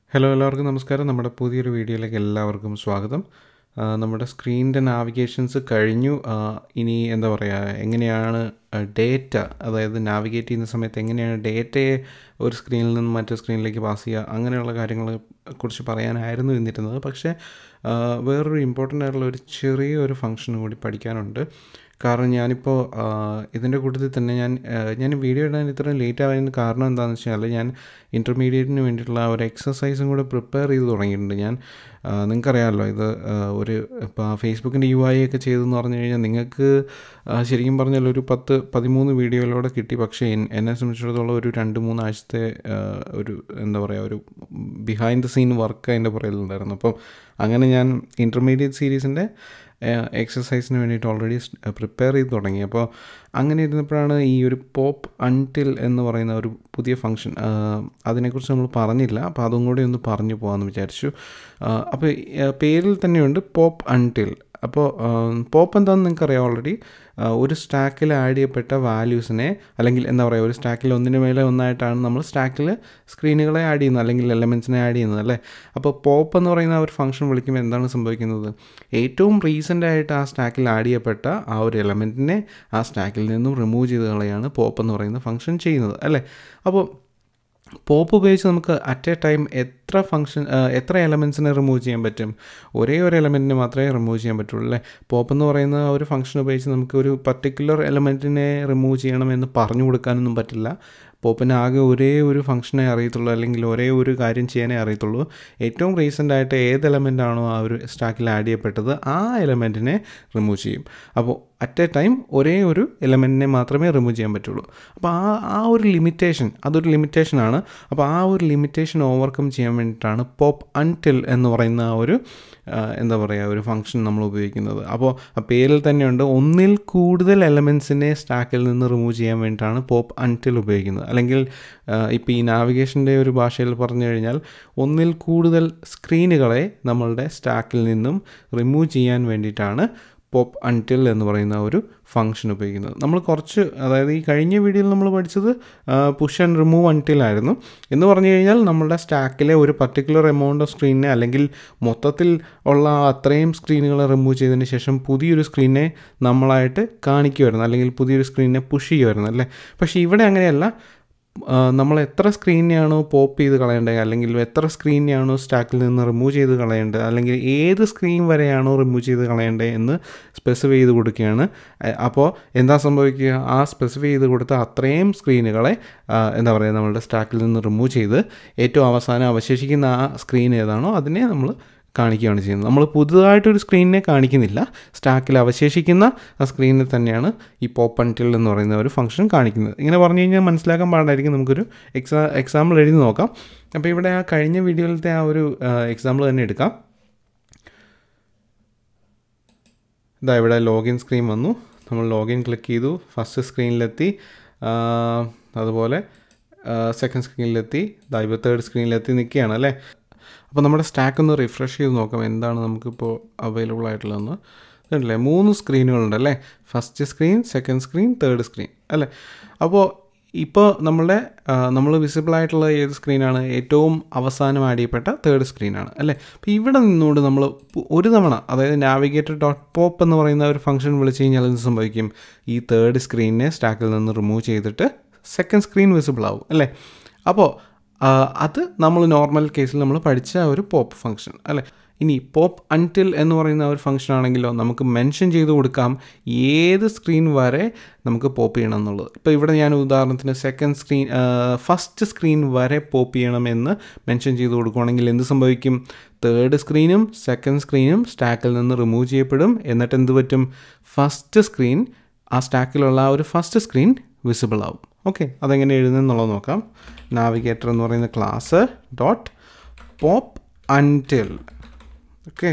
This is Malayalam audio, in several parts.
ഹലോ എല്ലാവർക്കും നമസ്കാരം നമ്മുടെ പുതിയൊരു വീഡിയോയിലേക്ക് എല്ലാവർക്കും സ്വാഗതം ആ, നമ്മുടെ സ്ക്രീനിൻ്റെ നാവിഗേഷൻസ് കഴിഞ്ഞു ആ, ഇനി എന്താ പറയുക എങ്ങനെയാണ് ഡേറ്റ അതായത് നാവിഗേറ്റ് ചെയ്യുന്ന സമയത്ത് എങ്ങനെയാണ് ഡേറ്റയെ ഒരു സ്ക്രീനിൽ നിന്ന് മറ്റൊരു സ്ക്രീനിലേക്ക് പാസ് ചെയ്യുക അങ്ങനെയുള്ള കാര്യങ്ങളെ കുറിച്ച് പറയാനായിരുന്നു ഇന്നിരുന്നത് പക്ഷേ ആ, വേറൊരു ഇമ്പോർട്ടൻ്റ് ആയിട്ടുള്ള ഒരു ചെറിയൊരു ഫംഗ്ഷൻ കൂടി പഠിക്കാനുണ്ട് കാരണം ഞാനിപ്പോൾ ഇതിൻ്റെ കൂട്ടത്തിൽ തന്നെ ഞാൻ ആ, ഞാൻ വീഡിയോ ഇടാൻ ഇത്രയും ലേറ്റ് ആവാൻ കാരണം എന്താണെന്ന് വെച്ചാൽ ഞാൻ ഇൻ്റർമീഡിയറ്റിന് വേണ്ടിയിട്ടുള്ള ആ ഒരു എക്സസൈസും കൂടെ പ്രിപ്പയർ ചെയ്ത് തുടങ്ങിയിട്ടുണ്ട് ഞാൻ ആ, നിങ്ങൾക്കറിയാമല്ലോ ഇത് ആ, ഒരു ഇപ്പോൾ ഫേസ്ബുക്കിൻ്റെ യു ഐ ഒക്കെ ചെയ്തെന്ന് പറഞ്ഞു കഴിഞ്ഞാൽ നിങ്ങൾക്ക് ആ, ശരിക്കും പറഞ്ഞാൽ ഒരു പത്ത് പതിമൂന്ന് വീഡിയോയിലൂടെ കിട്ടി പക്ഷേ എൻ- എന്നെ സംബന്ധിച്ചിടത്തോളം ഒരു രണ്ട് മൂന്ന് ആഴ്ചത്തെ ആ, ഒരു എന്താ പറയുക ഒരു ബിഹൈൻഡ് ദ സീൻ വർക്ക് അതിൻ്റെ പുറകിലുണ്ടായിരുന്നു അപ്പം അങ്ങനെ ഞാൻ ഇൻ്റർമീഡിയറ്റ് സീരീസിൻ്റെ എക്സസൈസിന് വേണ്ടിയിട്ട് ഓൾറെഡി പ്രിപ്പയർ ചെയ്ത് തുടങ്ങി അപ്പോൾ അങ്ങനെ ഇരുന്നപ്പോഴാണ് ഈ ഒരു പോപ്പ് അൺടിൽ എന്ന് പറയുന്ന ഒരു പുതിയ ഫങ്ഷൻ അതിനെക്കുറിച്ച് നമ്മൾ പറഞ്ഞില്ല അപ്പോൾ അതും കൂടി ഒന്ന് പറഞ്ഞു പോകാമെന്ന് വിചാരിച്ചു ആ, അപ്പോൾ ഈ, പേരിൽ തന്നെയുണ്ട് പോപ്പ് അൺടിൽ അപ്പോൾ പോപ്പ് എന്താണെന്ന് നിങ്ങൾക്കറിയാം ഓൾറെഡി ഒരു സ്റ്റാക്കിൽ ആഡ് ചെയ്യപ്പെട്ട വാല്യൂസിനെ അല്ലെങ്കിൽ എന്താ പറയുക ഒരു സ്റ്റാക്കിൽ ഒന്നിന് മേലെ ഒന്നായിട്ടാണ് നമ്മൾ സ്റ്റാക്കിൽ സ്ക്രീനുകളെ ആഡ് ചെയ്യുന്നത് അല്ലെങ്കിൽ എലമെൻസിനെ ആഡ് ചെയ്യുന്നത് അല്ലേ അപ്പോൾ പോപ്പ് എന്ന് പറയുന്ന ആ ഒരു ഫംഗ്ഷൻ വിളിക്കുമ്പോൾ എന്താണ് സംഭവിക്കുന്നത് ഏറ്റവും റീസെൻ്റ് ആയിട്ട് ആ സ്റ്റാക്കിൽ ആഡ് ചെയ്യപ്പെട്ട ആ ഒരു എലമെൻറ്റിനെ ആ സ്റ്റാക്കിൽ നിന്നും റിമൂവ് ചെയ്ത് കളയാണ് പോപ്പ് എന്ന് പറയുന്ന ഫംഗ്ഷൻ ചെയ്യുന്നത് അല്ലേ അപ്പോൾ പോപ്പ് ഉപയോഗിച്ച് നമുക്ക് അറ്റ് എ ടൈം എത്ര ഫംഗ്ഷൻ എത്ര എലമെൻസിനെ റിമൂവ് ചെയ്യാൻ പറ്റും ഒരേ ഒരു എലമെൻറ്റിനെ മാത്രമേ റിമൂവ് ചെയ്യാൻ പറ്റുള്ളൂ അല്ലേ പോപ്പ് എന്ന് പറയുന്ന ആ ഒരു ഫംഗ്ഷൻ ഉപയോഗിച്ച് നമുക്ക് ഒരു പർട്ടിക്കുലർ എലമെൻറ്റിനെ റിമൂവ് ചെയ്യണമെന്ന് പറഞ്ഞു കൊടുക്കാനൊന്നും പറ്റില്ല പോപ്പിന് ആകെ ഒരേ ഒരു ഫംഗ്ഷനെ അറിയത്തുള്ളൂ അല്ലെങ്കിൽ ഒരേ ഒരു കാര്യം ചെയ്യാനേ അറിയത്തുള്ളൂ ഏറ്റവും റീസെൻ്റ് ആയിട്ട് ഏത് എലമെൻ്റ് ആണോ ആ ഒരു സ്റ്റാക്കിൽ ആഡ് ചെയ്യപ്പെട്ടത് ആ എലമെൻറ്റിനെ റിമൂവ് ചെയ്യും അപ്പോൾ അറ്റ് എ ടൈം ഒരേ ഒരു എലമെൻറ്റിനെ മാത്രമേ റിമൂവ് ചെയ്യാൻ പറ്റുള്ളൂ അപ്പോൾ ആ ആ ഒരു ലിമിറ്റേഷൻ അതൊരു ലിമിറ്റേഷനാണ് അപ്പോൾ ആ ഒരു ലിമിറ്റേഷൻ ഓവർകം ചെയ്യാൻ വേണ്ടിയിട്ടാണ് പോപ്പ് അൺടിൽ എന്ന് പറയുന്ന ആ ഒരു ആ, എന്താ പറയുക ഒരു ഫംഗ്ഷൻ നമ്മൾ ഉപയോഗിക്കുന്നത് അപ്പോൾ ആ പേരിൽ തന്നെയുണ്ട് ഒന്നിൽ കൂടുതൽ എലമെൻസിനെ സ്റ്റാക്കിൽ നിന്ന് റിമൂവ് ചെയ്യാൻ വേണ്ടിയിട്ടാണ് പോപ്പ് അൺടിൽ ഉപയോഗിക്കുന്നത് അല്ലെങ്കിൽ ഇപ്പോൾ ഈ നാവിഗേഷൻ്റെ ഒരു ഭാഷയിൽ പറഞ്ഞു കഴിഞ്ഞാൽ ഒന്നിൽ കൂടുതൽ സ്ക്രീനുകളെ നമ്മളുടെ സ്റ്റാക്കിൽ നിന്നും റിമൂവ് ചെയ്യാൻ വേണ്ടിയിട്ടാണ് പോപ്പ് അൺടിൽ എന്ന് പറയുന്ന ഒരു ഫംഗ്ഷൻ ഉപയോഗിക്കുന്നത് നമ്മൾ കുറച്ച് അതായത് ഈ കഴിഞ്ഞ വീഡിയോയിൽ നമ്മൾ പഠിച്ചത് പുഷ് ആൻഡ് റിമൂവ് അൺടിൽ ആയിരുന്നു എന്ന് പറഞ്ഞു കഴിഞ്ഞാൽ നമ്മളുടെ സ്റ്റാക്കിലെ ഒരു പർട്ടിക്കുലർ എമൗണ്ട് ഓഫ് സ്ക്രീനിനെ അല്ലെങ്കിൽ മൊത്തത്തിൽ ഉള്ള അത്രയും സ്ക്രീനുകളെ റിമൂവ് ചെയ്തതിന് ശേഷം പുതിയൊരു സ്ക്രീനെ നമ്മളായിട്ട് കാണിക്കുമായിരുന്നു അല്ലെങ്കിൽ പുതിയൊരു സ്ക്രീനിനെ പുഷ് ചെയ്യുമായിരുന്നു അല്ലേ പക്ഷേ ഇവിടെ അങ്ങനെയല്ല ആ, നമ്മൾ എത്ര സ്ക്രീനെയാണോ പോപ്പ് ചെയ്ത് കളയേണ്ടത് അല്ലെങ്കിൽ എത്ര സ്ക്രീനെയാണോ സ്റ്റാക്കിൽ നിന്ന് റിമൂവ് ചെയ്ത് കളയേണ്ടത് അല്ലെങ്കിൽ ഏത് സ്ക്രീൻ വരെയാണോ റിമൂവ് ചെയ്ത് കളയേണ്ടത് എന്ന് സ്പെസിഫൈ ചെയ്ത് കൊടുക്കുകയാണ് എ, അപ്പോൾ എന്താ സംഭവിക്കുക ആ സ്പെസിഫൈ ചെയ്ത് കൊടുത്ത അത്രയും സ്ക്രീനുകളെ ആ, എന്താ പറയുക നമ്മളുടെ സ്റ്റാക്കിൽ നിന്ന് റിമൂവ് ചെയ്ത് ഏറ്റവും അവസാനം അവശേഷിക്കുന്ന ആ സ്ക്രീൻ ഏതാണോ അതിനെ നമ്മൾ കാണിക്കുകയാണ് ചെയ്യുന്നത് നമ്മൾ പുതുതായിട്ടൊരു സ്ക്രീനിനെ കാണിക്കുന്നില്ല സ്റ്റാക്കിൽ അവശേഷിക്കുന്ന ആ സ്ക്രീനിൽ തന്നെയാണ് ഈ പോപ്പ് അൺടിൽ എന്ന് പറയുന്ന ഒരു ഫംഗ്ഷൻ കാണിക്കുന്നത് ഇങ്ങനെ പറഞ്ഞു കഴിഞ്ഞാൽ മനസ്സിലാക്കാൻ പാടായിരിക്കും നമുക്കൊരു എക്സാ എക്സാമ്പിൾ എഴുതി നോക്കാം അപ്പോൾ ഇവിടെ ആ കഴിഞ്ഞ വീഡിയോയിലത്തെ ആ ഒരു എക്സാമ്പിൾ തന്നെ എടുക്കാം ഇതാ ഇവിടെ ലോഗിൻ സ്ക്രീൻ വന്നു നമ്മൾ ലോഗിൻ ക്ലിക്ക് ചെയ്തു ഫസ്റ്റ് സ്ക്രീനിലെത്തി ആ, അതുപോലെ സെക്കൻഡ് സ്ക്രീനിലെത്തി ഇതാ ഇപ്പോൾ തേർഡ് സ്ക്രീനിലെത്തി നിൽക്കുകയാണ് അല്ലേ അപ്പോൾ നമ്മുടെ സ്റ്റാക്ക് ഒന്ന് റിഫ്രഷ് ചെയ്ത് നോക്കാം എന്താണ് നമുക്കിപ്പോൾ അവൈലബിൾ ആയിട്ടുള്ളതെന്ന് കണ്ടില്ലേ മൂന്ന് സ്ക്രീനുകളുണ്ട് അല്ലേ first screen second screen third screen അല്ലേ അപ്പോൾ ഇപ്പോൾ നമ്മളുടെ നമ്മൾ വിസിബിൾ ആയിട്ടുള്ള ഏത് സ്ക്രീനാണ് ഏറ്റവും അവസാനം ആഡ് ചെയ്യപ്പെട്ട തേർഡ് സ്ക്രീനാണ് അല്ലേ അപ്പോൾ ഇവിടെ നിന്നുകൊണ്ട് നമ്മൾ ഒരു തവണ അതായത് നാവിഗേറ്റർ ഡോട്ട് പോപ്പ് എന്ന് പറയുന്ന ഒരു ഫംഗ്ഷൻ വിളിച്ച് കഴിഞ്ഞാൽ എന്ത് സംഭവിക്കും ഈ തേർഡ് സ്ക്രീനിനെ സ്റ്റാക്കിൽ നിന്ന് റിമൂവ് ചെയ്തിട്ട് സെക്കൻഡ് സ്ക്രീൻ വിസിബിൾ ആവും അല്ലേ അപ്പോൾ ആ, അത് നമ്മൾ നോർമൽ കേസിൽ നമ്മൾ പഠിച്ച ആ ഒരു പോപ്പ് ഫംഗ്ഷൻ അല്ലേ ഇനി പോപ്പ് അൺടിൽ എന്ന് പറയുന്ന ആ ഒരു ഫംഗ്ഷൻ ആണെങ്കിലോ നമുക്ക് മെൻഷൻ ചെയ്ത് കൊടുക്കാം ഏത് സ്ക്രീൻ വരെ നമുക്ക് പോപ്പ് ചെയ്യണം എന്നുള്ളത് ഇപ്പോൾ ഇവിടെ ഞാൻ ഉദാഹരണത്തിന് സെക്കൻഡ് സ്ക്രീൻ ഫസ്റ്റ് സ്ക്രീൻ വരെ പോപ്പ് ചെയ്യണമെന്ന് മെൻഷൻ ചെയ്ത് കൊടുക്കുകയാണെങ്കിൽ എന്ത് സംഭവിക്കും തേർഡ് സ്ക്രീനും സെക്കൻഡ് സ്ക്രീനും സ്റ്റാക്കിൽ നിന്ന് റിമൂവ് ചെയ്യപ്പെടും എന്നിട്ട് എന്ത് പറ്റും ഫസ്റ്റ് സ്ക്രീൻ ആ സ്റ്റാക്കിലുള്ള ആ ഒരു ഫസ്റ്റ് സ്ക്രീൻ വിസിബിൾ ആവും ഓക്കെ അതെങ്ങനെ എഴുതുന്നുള്ളത് നോക്കാം നാവിഗേറ്റർ എന്ന് പറയുന്ന class dot pop until okay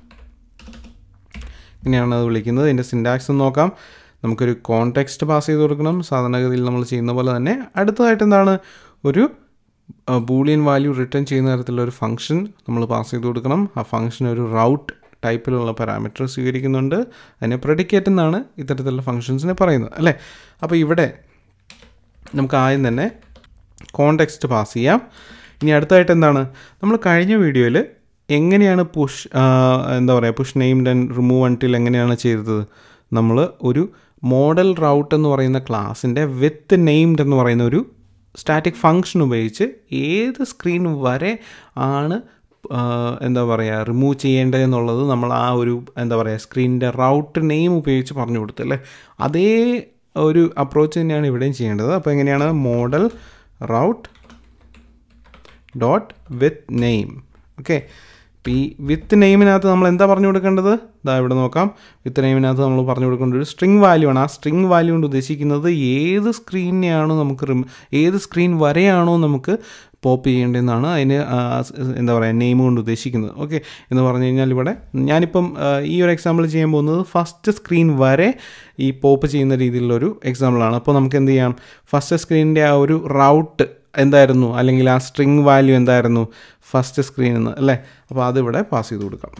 ഇങ്ങനെയാണ് അത് വിളിക്കുന്നത് ഇതിൻ്റെ സിൻറ്റാക്സ് നോക്കാം നമുക്കൊരു കോണ്ടെക്സ്റ്റ് പാസ് ചെയ്ത് കൊടുക്കണം സാധാരണഗതിയിൽ നമ്മൾ ചെയ്യുന്ന പോലെ തന്നെ അടുത്തതായിട്ട് എന്താണ് ഒരു ബൂളിയൻ വാല്യൂ റിട്ടേൺ ചെയ്യുന്ന തരത്തിലുള്ള ഒരു ഫംഗ്ഷൻ നമ്മൾ പാസ് ചെയ്ത് കൊടുക്കണം ആ ഫംഗ്ഷൻ ഒരു റൗട്ട് ടൈപ്പിലുള്ള പാരാമീറ്റർ സ്വീകരിക്കുന്നുണ്ട് അതിനെ പ്രെഡിക്കേറ്റ് എന്നാണ് ഇത്തരത്തിലുള്ള ഫംഗ്ഷൻസിനെ പറയുന്നത് അല്ലേ അപ്പോൾ ഇവിടെ നമുക്ക് ആദ്യം തന്നെ കോണ്ടെക്സ്റ്റ് പാസ് ചെയ്യാം ഇനി അടുത്തായിട്ട് എന്താണ് നമ്മൾ കഴിഞ്ഞ വീഡിയോയിൽ എങ്ങനെയാണ് പുഷ് എന്താ പറയുക push named and remove until എങ്ങനെയാണ് ചെയ്തത് നമ്മൾ ഒരു മോഡൽ റൗട്ട് എന്ന് പറയുന്ന ക്ലാസ്സിൻ്റെ വിത്ത് നെയിംഡ് എന്ന് പറയുന്ന ഒരു സ്റ്റാറ്റിക് ഫങ്ഷൻ ഉപയോഗിച്ച് ഏത് സ്ക്രീൻ വരെ ആണ് എന്താ പറയുക റിമൂവ് ചെയ്യേണ്ടതെന്നുള്ളത് നമ്മൾ ആ ഒരു എന്താ പറയുക സ്ക്രീനിൻ്റെ റൗട്ട് നെയിം ഉപയോഗിച്ച് പറഞ്ഞു കൊടുത്തല്ലേ അതേ ഒരു അപ്രോച്ച് തന്നെയാണ് ഇവിടെയും ചെയ്യേണ്ടത് അപ്പോൾ എങ്ങനെയാണ് modal route dot with name okay അപ്പോൾ ഈ വിത്ത് നെയിമിനകത്ത് നമ്മൾ എന്താ പറഞ്ഞു കൊടുക്കേണ്ടത് ഇതാ ഇവിടെ നോക്കാം വിത്ത് നെയിമിനകത്ത് നമ്മൾ പറഞ്ഞു കൊടുക്കേണ്ട ഒരു സ്ട്രിങ് വാല്യൂ ആണ് ആ സ്ട്രിങ് വാല്യൂ കൊണ്ട് ഉദ്ദേശിക്കുന്നത് ഏത് സ്ക്രീനിനെയാണോ നമുക്ക് റിം ഏത് സ്ക്രീൻ വരെയാണോ നമുക്ക് പോപ്പ് ചെയ്യേണ്ടതെന്നാണ് അതിന് എന്താ പറയുക നെയിം കൊണ്ട് ഉദ്ദേശിക്കുന്നത് ഓക്കെ എന്ന് പറഞ്ഞു കഴിഞ്ഞാൽ ഇവിടെ ഞാനിപ്പം ഈ ഒരു എക്സാമ്പിൾ ചെയ്യാൻ പോകുന്നത് ഫസ്റ്റ് സ്ക്രീൻ വരെ ഈ പോപ്പ് ചെയ്യുന്ന രീതിയിലുള്ളൊരു എക്സാമ്പിളാണ് അപ്പോൾ നമുക്ക് എന്ത് ചെയ്യാം ഫസ്റ്റ് സ്ക്രീനിൻ്റെ ആ ഒരു റൗട്ട് എന്തായിരുന്നു അല്ലെങ്കിൽ ആ സ്ട്രിങ് വാല്യൂ എന്തായിരുന്നു ഫസ്റ്റ് സ്ക്രീനിൽ നിന്ന് അല്ലേ അപ്പോൾ അതിവിടെ പാസ് ചെയ്ത് കൊടുക്കാം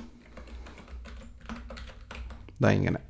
ഇതാ ഇങ്ങനെ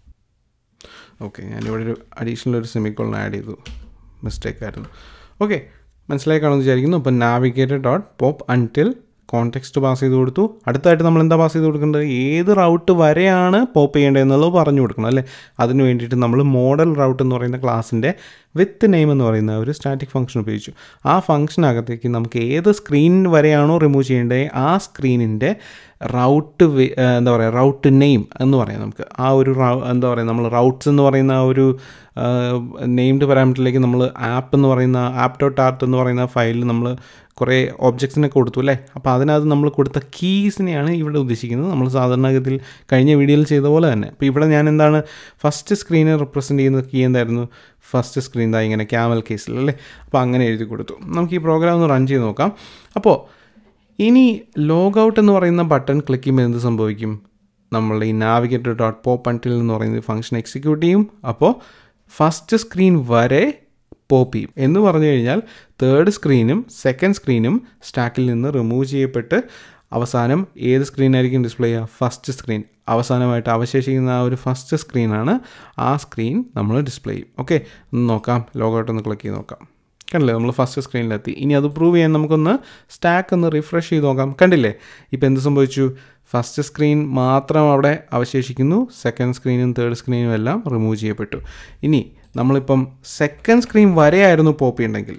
ഓക്കെ ഞാനിവിടെ ഒരു അഡീഷണൽ ഒരു സെമിക്കോളൻ ആഡ് ചെയ്തു മിസ്റ്റേക്ക് ആയിരുന്നു ഓക്കെ മനസ്സിലായി കാണുമെന്ന് വിചാരിക്കുന്നു അപ്പോൾ navigator dot pop until context pass ചെയ്ത് കൊടുത്തു അടുത്തായിട്ട് നമ്മൾ എന്താ പാസ് ചെയ്ത് കൊടുക്കേണ്ടത് ഏത് റൗട്ട് വരെയാണ് പോപ്പ് ചെയ്യേണ്ടത് എന്നുള്ളത് പറഞ്ഞു കൊടുക്കണം അല്ലേ അതിന് വേണ്ടിയിട്ട് നമ്മൾ മോഡൽ റൗട്ട് എന്ന് പറയുന്ന ക്ലാസ്സിൻ്റെ വിത്ത് നെയിം എന്ന് പറയുന്ന ഒരു സ്റ്റാറ്റിക് ഫംഗ്ഷൻ ഉപയോഗിച്ചു ആ ഫംഗ്ഷനകത്തേക്ക് നമുക്ക് ഏത് സ്ക്രീൻ വരെയാണോ റിമൂവ് ചെയ്യേണ്ടത് ആ സ്ക്രീനിൻ്റെ റൗട്ട് എന്താ പറയുക റൗട്ട് നെയിം എന്ന് പറയാം നമുക്ക് ആ ഒരു എന്താ പറയുക നമ്മൾ റൗട്ട്സ് എന്ന് പറയുന്ന ആ ഒരു നെയിംഡ് പാരാമീറ്ററിലേക്ക് നമ്മൾ ആപ്പ് എന്ന് പറയുന്ന ആപ്പ് ഡോട്ട് ആർട്ട് എന്ന് പറയുന്ന ഫയലിൽ നമ്മൾ കുറേ ഒബ്ജക്ട്സിനെ കൊടുത്തു അല്ലേ അപ്പോൾ അതിനകത്ത് നമ്മൾ കൊടുത്ത കീസിനെയാണ് ഇവിടെ ഉദ്ദേശിക്കുന്നത് നമ്മൾ സാധാരണഗതിയിൽ കഴിഞ്ഞ വീഡിയോയിൽ ചെയ്ത പോലെ തന്നെ അപ്പോൾ ഇവിടെ ഞാൻ എന്താണ് ഫസ്റ്റ് സ്ക്രീനെ റെപ്രസെൻറ്റ് ചെയ്യുന്ന കീ എന്തായിരുന്നു ഫസ്റ്റ് സ്ക്രീൻ ദാ ഇങ്ങനെ ക്യാമൽ കേസിൽ അല്ലേ അപ്പോൾ അങ്ങനെ എഴുതി കൊടുത്തു നമുക്ക് ഈ പ്രോഗ്രാം ഒന്ന് റൺ ചെയ്ത് നോക്കാം അപ്പോൾ ഇനി ലോഗ് ഔട്ട് എന്ന് പറയുന്ന ബട്ടൺ ക്ലിക്ക് ചെയ്യുമ്പോൾ എന്ത് സംഭവിക്കും നമ്മൾ ഈ നാവിഗേറ്റർ ഡോട്ട് പോപ്പ് അൺടിൽ എന്ന് പറയുന്ന ഫംഗ്ഷൻ എക്സിക്യൂട്ട് ചെയ്യും അപ്പോൾ ഫസ്റ്റ് സ്ക്രീൻ വരെ പോപ്പ് ചെയ്യും എന്ന് പറഞ്ഞു കഴിഞ്ഞാൽ തേർഡ് സ്ക്രീനും സെക്കൻഡ് സ്ക്രീനും സ്റ്റാക്കിൽ നിന്ന് റിമൂവ് ചെയ്യപ്പെട്ട് അവസാനം ഏത് സ്ക്രീനായിരിക്കും ഡിസ്പ്ലേ ചെയ്യുക ഫസ്റ്റ് സ്ക്രീൻ അവസാനമായിട്ട് അവശേഷിക്കുന്ന ആ ഒരു ഫസ്റ്റ് സ്ക്രീനാണ് ആ സ്ക്രീൻ നമ്മൾ ഡിസ്പ്ലേ ചെയ്യും ഓക്കെ ഒന്ന് നോക്കാം ലോഗൗട്ട് ഒന്ന് ക്ലിക്ക് ചെയ്ത് നോക്കാം കണ്ടില്ലേ നമ്മൾ ഫസ്റ്റ് സ്ക്രീനിലെത്തി ഇനി അത് പ്രൂവ് ചെയ്യാൻ നമുക്കൊന്ന് സ്റ്റാക്ക് ഒന്ന് റിഫ്രഷ് ചെയ്ത് നോക്കാം കണ്ടില്ലേ ഇപ്പോൾ എന്ത് സംഭവിച്ചു ഫസ്റ്റ് സ്ക്രീൻ മാത്രം അവിടെ അവശേഷിക്കുന്നു സെക്കൻഡ് സ്ക്രീനും തേർഡ് സ്ക്രീനും എല്ലാം റിമൂവ് ചെയ്യപ്പെട്ടു ഇനി നമ്മളിപ്പം സെക്കൻഡ് സ്ക്രീൻ വരെയായിരുന്നു പോപ്പ് ചെയ്യണമെങ്കിൽ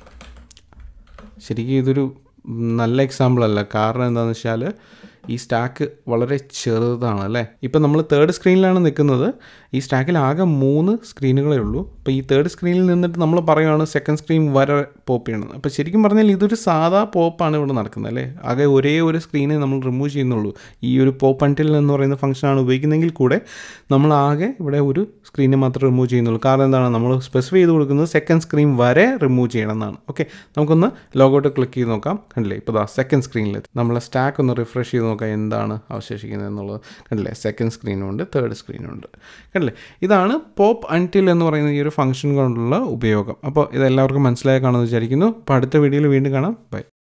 ശരിക്കും ഇതൊരു നല്ല എക്സാമ്പിൾ അല്ല കാരണം എന്താണെന്ന് വെച്ചാൽ ഈ സ്റ്റാക്ക് വളരെ ചെറുതാണ് അല്ലേ ഇപ്പം നമ്മൾ തേർഡ് സ്ക്രീനിലാണ് നിൽക്കുന്നത് ഈ സ്റ്റാക്കിൽ ആകെ മൂന്ന് സ്ക്രീനുകളേ ഉള്ളൂ അപ്പോൾ ഈ തേർഡ് സ്ക്രീനിൽ നിന്നിട്ട് നമ്മൾ പറയുകയാണ് സെക്കൻഡ് സ്ക്രീൻ വരെ പോപ്പ് ചെയ്യണം അപ്പോൾ ശരിക്കും പറഞ്ഞാൽ ഇതൊരു സാധാ പോപ്പാണ് ഇവിടെ നടക്കുന്നത് അല്ലേ ആകെ ഒരേ ഒരു സ്ക്രീനെ നമ്മൾ റിമൂവ് ചെയ്യുന്നുള്ളൂ ഈ ഒരു പോപ്പ് അൺടിൽ എന്ന് പറയുന്ന ഫംഗ്ഷനാണ് ഉപയോഗിക്കുന്നതെങ്കിൽ കൂടെ നമ്മൾ ആകെ ഇവിടെ ഒരു സ്ക്രീനെ മാത്രമേ റിമൂവ് ചെയ്യുന്നുള്ളൂ കാരണം എന്താണ് നമ്മൾ സ്പെസിഫൈ ചെയ്ത് കൊടുക്കുന്നത് സെക്കൻഡ് സ്ക്രീൻ വരെ റിമൂവ് ചെയ്യണം എന്നാണ് ഓക്കെ നമുക്കൊന്ന് ലോഗോട്ട് ക്ലിക്ക് ചെയ്ത് നോക്കാം കണ്ടില്ലേ ഇപ്പോൾ ദാ സെക്കൻഡ് സ്ക്രീനിലെത്തി നമ്മളെ സ്റ്റാക്ക് ഒന്ന് റിഫ്രഷ് ചെയ്ത് നോക്കാം എന്താണ് അവശേഷിക്കുന്നത് എന്നുള്ളത് കണ്ടില്ലേ സെക്കൻഡ് സ്ക്രീനും ഉണ്ട് തേർഡ് സ്ക്രീനും ഉണ്ട് കണ്ടില്ലേ ഇതാണ് പോപ്പ് അൺടിൽ എന്ന് പറയുന്ന ഈ ഒരു ഫംഗ്ഷൻ കൊണ്ടുള്ള ഉപയോഗം അപ്പോൾ ഇതെല്ലാവർക്കും മനസ്സിലായി കാണുമെന്ന് വിചാരിക്കുന്നു അപ്പോൾ അടുത്ത വീഡിയോയിൽ വീണ്ടും കാണാം ബൈ